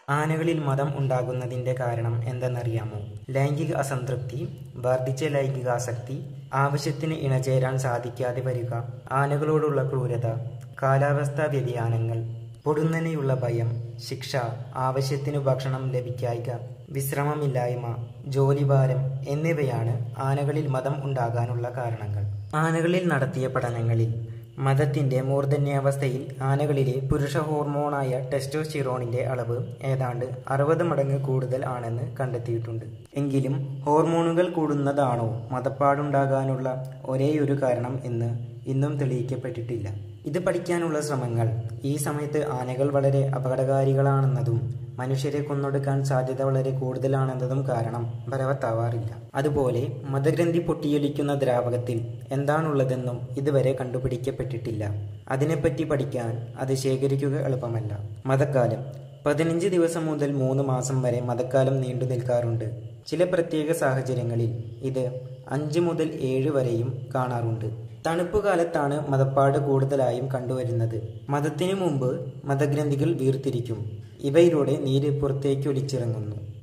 ആനകളിൽ മതം ഉണ്ടാകുന്നതിന്റെ കാരണം എന്തെന്നറിയാമോ ലൈംഗിക അസംതൃപ്തി വർദ്ധിച്ച ലൈംഗികാസക്തി ആവശ്യത്തിന് ഇണചേരാൻ സാധിക്കാതെ വരിക ആനകളോടുള്ള ക്രൂരത കാലാവസ്ഥാ വ്യതിയാനങ്ങൾ പൊടുന്നനെയുള്ള ഭയം ശിക്ഷ ആവശ്യത്തിനു ഭക്ഷണം ലഭിക്കായിക വിശ്രമമില്ലായ്മ ജോലിഭാരം എന്നിവയാണ് ആനകളിൽ മതം ഉണ്ടാകാനുള്ള കാരണങ്ങൾ ആനകളിൽ നടത്തിയ പഠനങ്ങളിൽ മതത്തിന്റെ മൂർധന്യാവസ്ഥയിൽ ആനകളിലെ പുരുഷ ഹോർമോണായ ടെസ്റ്റോസ്റ്റിറോണിന്റെ അളവ് ഏതാണ്ട് അറുപത് മടങ്ങ് കൂടുതൽ ആണെന്ന് കണ്ടെത്തിയിട്ടുണ്ട് എങ്കിലും ഹോർമോണുകൾ കൂടുന്നതാണോ മതപ്പാടുണ്ടാകാനുള്ള ഒരേയൊരു കാരണം എന്ന് ഇന്നും തെളിയിക്കപ്പെട്ടിട്ടില്ല ഇത് പഠിക്കാനുള്ള ശ്രമങ്ങൾ ഈ സമയത്ത് ആനകൾ വളരെ അപകടകാരികളാണെന്നതും മനുഷ്യരെ കൊന്നൊടുക്കാൻ സാധ്യത വളരെ കൂടുതലാണെന്നതും കാരണം ഫലവത്താവാറില്ല അതുപോലെ മതഗ്രന്ഥി പൊട്ടിയൊലിക്കുന്ന ദ്രാവകത്തിൽ എന്താണുള്ളതെന്നും ഇതുവരെ കണ്ടുപിടിക്കപ്പെട്ടിട്ടില്ല അതിനെപ്പറ്റി പഠിക്കാൻ അത് ശേഖരിക്കുക എളുപ്പമല്ല മതക്കാലം പതിനഞ്ച് ദിവസം മുതൽ മൂന്ന് മാസം വരെ മതക്കാലം നീണ്ടു നിൽക്കാറുണ്ട് ചില പ്രത്യേക സാഹചര്യങ്ങളിൽ ഇത് അഞ്ച് മുതൽ ഏഴ് വരെയും കാണാറുണ്ട് തണുപ്പ് കാലത്താണ് മതപ്പാട് കൂടുതലായും കണ്ടുവരുന്നത് മതത്തിനു മുമ്പ് മതഗ്രന്ഥികൾ വീർത്തിരിക്കും ഇവയിലൂടെ നീര് പുറത്തേക്ക് ഒലിച്ചിറങ്ങുന്നു